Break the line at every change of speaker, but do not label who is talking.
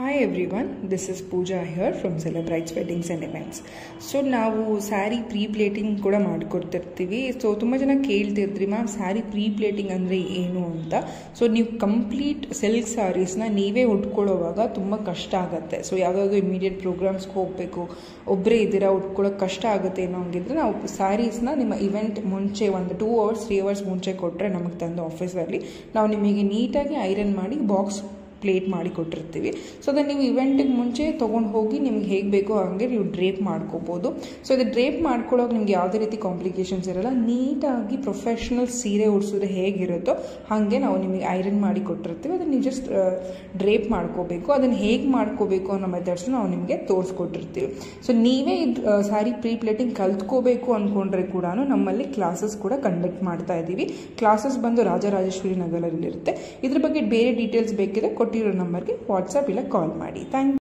hi everyone this is Pooja here from Celebrates weddings and events so ನಾವು sari pre pleating ಕೂಡ ಮಾಡಿಕೊಡ್ತಿರ್ತೀವಿ so ತುಂಬ ಜನ ಕೇಳ್ತಿರ್ತೀರಿ ಮ್ಯಾಮ್ ಸ್ಯಾರಿ ಪ್ರೀ ಪ್ಲೇಟಿಂಗ್ ಅಂದರೆ ಏನು ಅಂತ ಸೊ ನೀವು ಕಂಪ್ಲೀಟ್ ಸಿಲ್ಕ್ ಸ್ಯಾರೀಸ್ನ ನೀವೇ ಉಟ್ಕೊಳ್ಳೋವಾಗ ತುಂಬ ಕಷ್ಟ ಆಗುತ್ತೆ ಸೊ ಯಾವುದಾದ್ರು ಇಮಿಡಿಯೇಟ್ ಪ್ರೋಗ್ರಾಮ್ಸ್ಗೆ ಹೋಗಬೇಕು ಒಬ್ಬರೇ ಇದ್ದೀರಾ ಉಟ್ಕೊಳ್ಳೋಕೆ ಕಷ್ಟ ಆಗುತ್ತೆ ಅನ್ನೋ ಹಂಗಿದ್ರೆ ನಾವು ಸ್ಯಾರೀಸ್ನ ನಿಮ್ಮ ಇವೆಂಟ್ ಮುಂಚೆ ಒಂದು ಟೂ ಅವರ್ಸ್ ತ್ರೀ ಅವರ್ಸ್ ಮುಂಚೆ ಕೊಟ್ಟರೆ ನಮಗೆ ತಂದು ಆಫೀಸಲ್ಲಿ ನಾವು ನಿಮಗೆ ನೀಟಾಗಿ ಐರನ್ ಮಾಡಿ ಬಾಕ್ಸ್ ಪ್ಲೇಟ್ ಮಾಡಿ ಕೊಟ್ಟಿರ್ತೀವಿ ಸೊ ಅದನ್ನು ನೀವು ಇವೆಂಟಿಗೆ ಮುಂಚೆ ತೊಗೊಂಡು ಹೋಗಿ ನಿಮ್ಗೆ ಹೇಗೆ ಬೇಕೋ ಹಾಗೆ ನೀವು ಡ್ರೇಪ್ ಮಾಡ್ಕೋಬೋದು ಸೊ ಇದು ಡ್ರೇಪ್ ಮಾಡ್ಕೊಳ್ಳೋಕೆ ನಿಮ್ಗೆ ಯಾವುದೇ ರೀತಿ ಕಾಂಪ್ಲಿಕೇಶನ್ಸ್ ಇರಲ್ಲ ನೀಟಾಗಿ ಪ್ರೊಫೆಷ್ನಲ್ ಸೀರೆ ಉಡ್ಸಿದ್ರೆ ಹೇಗಿರುತ್ತೋ ಹಾಗೆ ನಾವು ನಿಮಗೆ ಐರನ್ ಮಾಡಿ ಕೊಟ್ಟಿರ್ತೀವಿ ಅದನ್ನು ನೀವು ಜಸ್ಟ್ ಡ್ರೇಪ್ ಮಾಡ್ಕೋಬೇಕು ಅದನ್ನು ಹೇಗೆ ಮಾಡ್ಕೋಬೇಕು ಅನ್ನೋ ಮೆಥಡ್ಸ್ ನಾವು ನಿಮಗೆ ತೋರಿಸ್ಕೊಟ್ಟಿರ್ತೀವಿ ಸೊ ನೀವೇ ಇದು ಸ್ಯಾರಿ ಪ್ರೀ ಪ್ಲೇಟಿಂಗ್ ಕಲ್ತ್ಕೋಬೇಕು ಅಂದ್ಕೊಂಡ್ರೆ ಕೂಡ ನಮ್ಮಲ್ಲಿ ಕ್ಲಾಸಸ್ ಕೂಡ ಕಂಡಕ್ಟ್ ಮಾಡ್ತಾ ಇದ್ದೀವಿ ಕ್ಲಾಸಸ್ ಬಂದು ರಾಜರಾಜೇಶ್ವರಿ ನಗರದಲ್ಲಿರುತ್ತೆ ಇದ್ರ ಬಗ್ಗೆ ಬೇರೆ ಡೀಟೇಲ್ಸ್ ಬೇಕಿದ್ರೆ ಕೊಟ್ಟಿರೋ ನಂಬರ್ಗೆ ವಾಟ್ಸಪ್ ಇಲ್ಲ ಕಾಲ್ ಮಾಡಿ ಥ್ಯಾಂಕ್